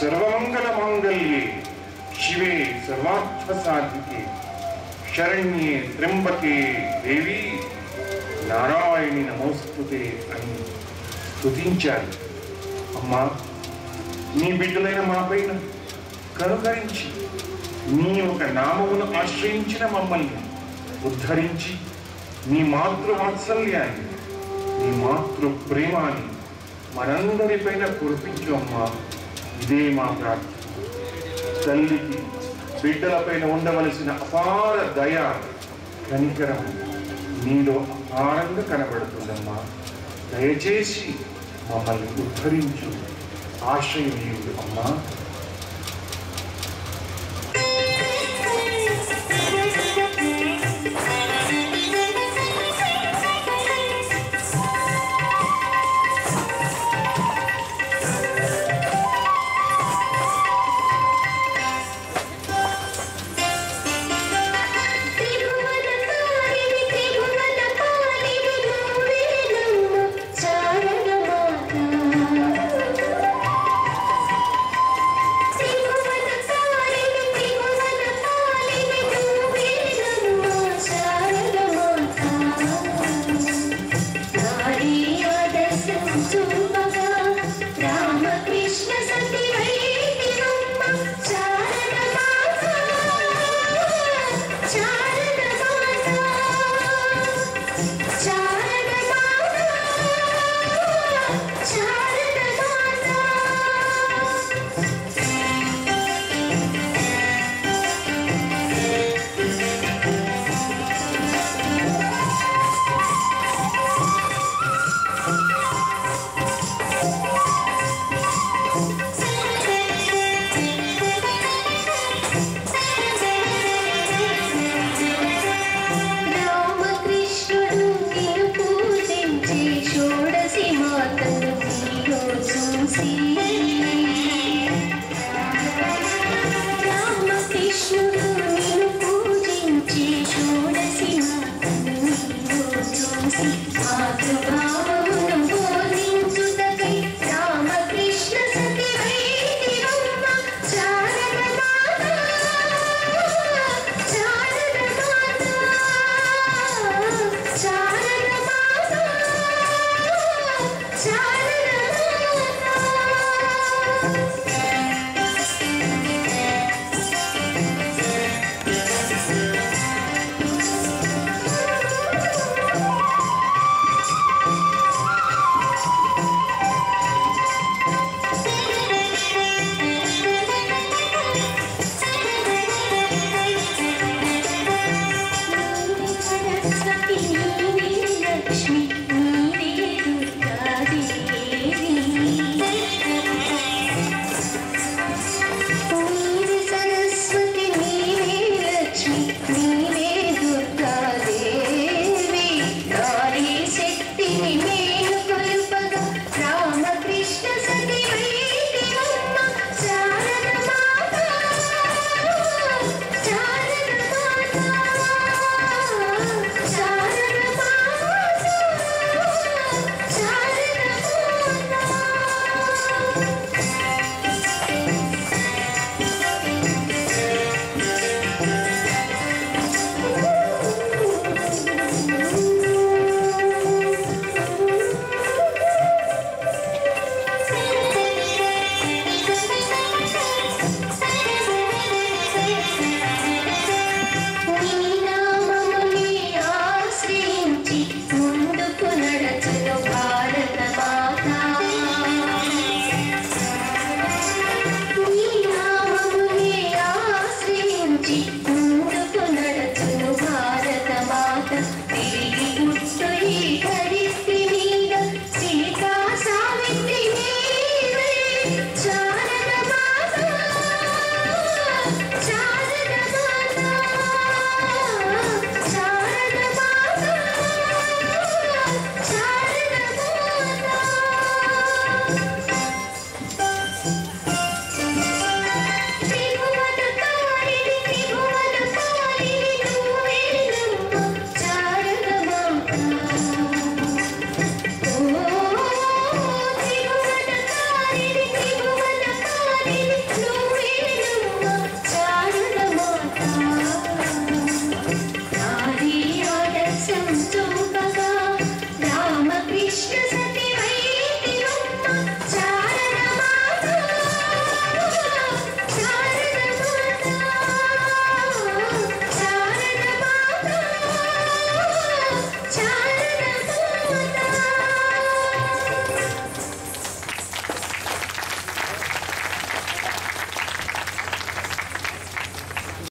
సర్వమంగళ మాంగళ్యే శివే సర్వార్థ సాధికే శరణ్యే త్ర్యంబకే దేవి నారాయణి నమోస్తుతే అని స్తుతించారు అమ్మా నీ బిడ్డలైన మా పైన కనుకరించి నీ ఒక నామమును ఆశ్రయించిన మమ్మల్ని ఉద్ధరించి నీ మాతృ వాత్సల్యాన్ని నీ మాతృ ప్రేమాన్ని మనందరిపైన కురిపించు అమ్మా ఇదే మా ప్రార్థన తల్లికి బిడ్డలపైన ఉండవలసిన అపార దయ కనికరం నీలో అపారంగా కనబడుతుందమ్మా దయచేసి మమ్మల్ని ఉద్ధరించు ఆశ్రయనీయుడు అమ్మా త్రిభువనకారిణి త్రిభువనపాలిని నువ్వేనమ్మ చారణమాత త్రిభువనకారిణి త్రిభువనపాలిని నువ్వేనమ్మ చారణమాత నారీ ఆదర్శం చూపగా రామకృష్ణ సతి వైదివమ్మ చారణమాత చారణమాత చారణమాత చారణమాత రామకృష్ణుడు నిన్ను పూజించి షోడసి మాతను నీలో చూసి రామకృష్ణుడు నిన్ను పూజించి షోడసి మాతను నీలో చూసి మాతృభావమును బోధించుటకై రామకృష్ణ సతి వైదివమ్మ చారణమాత చారణమాత చారణమాత చారణమాత సరస్వతి నీవే లక్ష్మి నీవే దుర్గాదేవి నీవే సరస్వతి నీవే లక్ష్మి నీవే దుర్గాదేవి నారీ శక్తిని మేలు కొలుపగా రామకృష్ణ సతి వైదివమ్మ చారణమాత చారణమాత నీ నామముని ఆశ్రయించి ముందుకు నడచును భారత మాత నీ నామముని ఆశ్రయించి ముందుకు నడచును భారత మాత తిరిగి పుట్టు ఈ ధరిత్రి మీద సీతా సావిత్రి నీవే